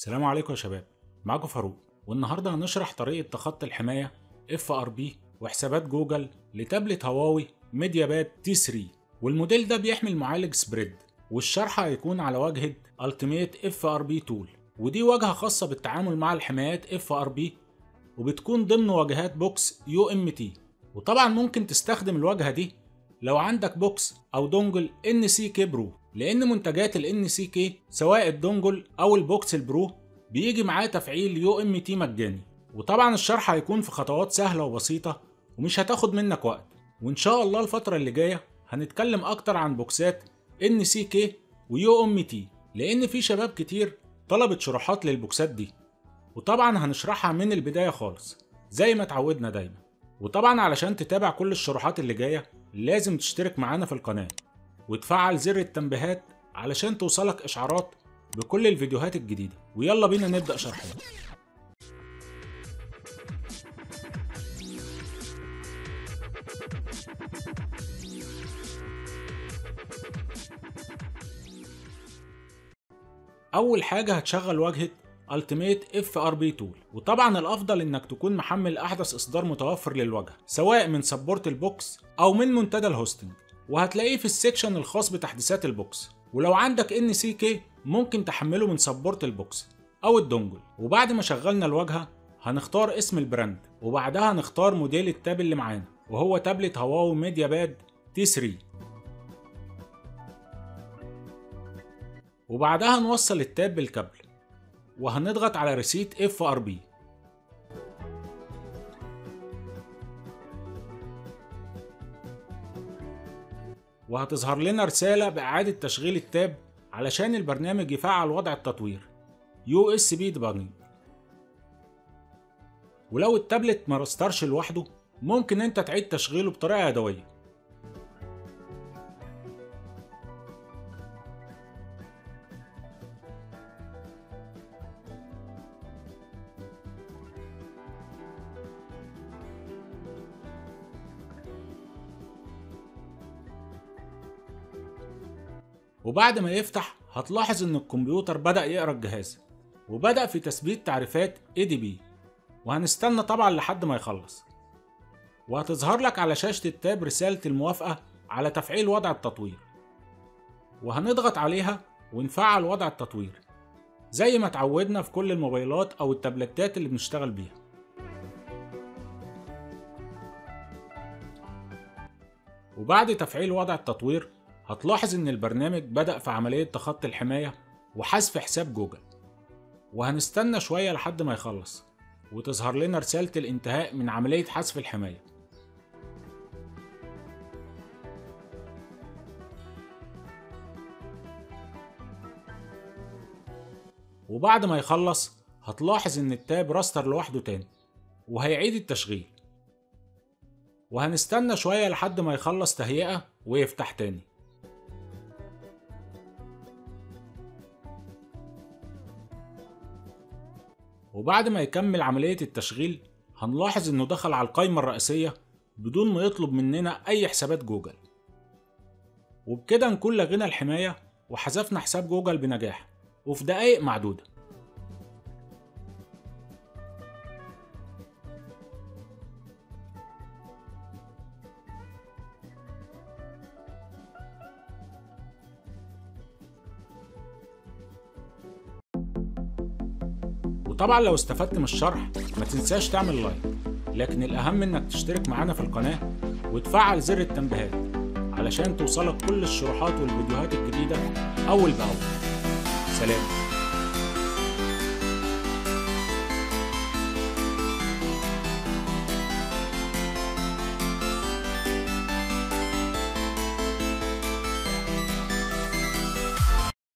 السلام عليكم يا شباب معاكم فاروق والنهارده هنشرح طريقة تخطي الحماية اف ار بي وحسابات جوجل لتابلت هواوي ميديا باد تي 3 والموديل ده بيحمل معالج سبريد والشرح هيكون على واجهة التيميت اف ار بي تول ودي واجهة خاصة بالتعامل مع الحمايات اف ار بي وبتكون ضمن واجهات بوكس يو ام تي وطبعا ممكن تستخدم الواجهة دي لو عندك بوكس او دونجل ان سي كي برو لان منتجات ال سي كي سواء الدونجل او البوكس البرو بيجي معاه تفعيل يو ام تي مجاني وطبعا الشرح هيكون في خطوات سهله وبسيطه ومش هتاخد منك وقت وان شاء الله الفتره اللي جايه هنتكلم اكتر عن بوكسات ان سي كي ويو ام تي لان في شباب كتير طلبت شروحات للبوكسات دي وطبعا هنشرحها من البدايه خالص زي ما اتعودنا دايما وطبعا علشان تتابع كل الشروحات اللي جايه لازم تشترك معانا في القناه وتفعل زر التنبيهات علشان توصلك اشعارات بكل الفيديوهات الجديدة ويلا بينا نبدأ شرحنا أول حاجة هتشغل واجهة Ultimate FRB Tool وطبعا الأفضل إنك تكون محمل أحدث إصدار متوفر للواجهة سواء من سبورت البوكس أو من منتدى الهوستنج وهتلاقيه في السكشن الخاص بتحديثات البوكس ولو عندك ان سي كي ممكن تحمله من سبورت البوكس او الدونجل وبعد ما شغلنا الواجهه هنختار اسم البراند وبعدها هنختار موديل التاب اللي معانا وهو تابلت هواوي ميديا باد تي 3 وبعدها نوصل التاب بالكابل وهنضغط على ريسيت اف ار بي وهتظهر لنا رسالة بإعادة تشغيل التاب علشان البرنامج يفعل وضع التطوير USB debugging ولو التابلت ما رسترش لوحده ممكن انت تعيد تشغيله بطريقة يدوية وبعد ما يفتح هتلاحظ ان الكمبيوتر بدأ يقرا الجهاز وبدأ في تثبيت تعريفات ADB وهنستنى طبعا لحد ما يخلص وهتظهر لك على شاشة التاب رسالة الموافقة على تفعيل وضع التطوير وهنضغط عليها ونفعل وضع التطوير زي ما اتعودنا في كل الموبايلات او التابلتات اللي بنشتغل بيها وبعد تفعيل وضع التطوير هتلاحظ إن البرنامج بدأ في عملية تخطي الحماية وحذف حساب جوجل وهنستنى شوية لحد ما يخلص وتظهر لنا رسالة الانتهاء من عملية حذف الحماية وبعد ما يخلص هتلاحظ إن التاب راستر لوحده تاني وهيعيد التشغيل وهنستنى شوية لحد ما يخلص تهيئة ويفتح تاني وبعد ما يكمل عملية التشغيل هنلاحظ انه دخل على القائمة الرئيسية بدون ما يطلب مننا اي حسابات جوجل وبكده نكون لغينا الحماية وحذفنا حساب جوجل بنجاح وفي دقايق معدودة وطبعا لو استفدت من الشرح ما تنساش تعمل لايك لكن الأهم إنك تشترك معانا في القناة وتفعل زر التنبيهات علشان توصلك كل الشروحات والفيديوهات الجديدة أول بأول سلام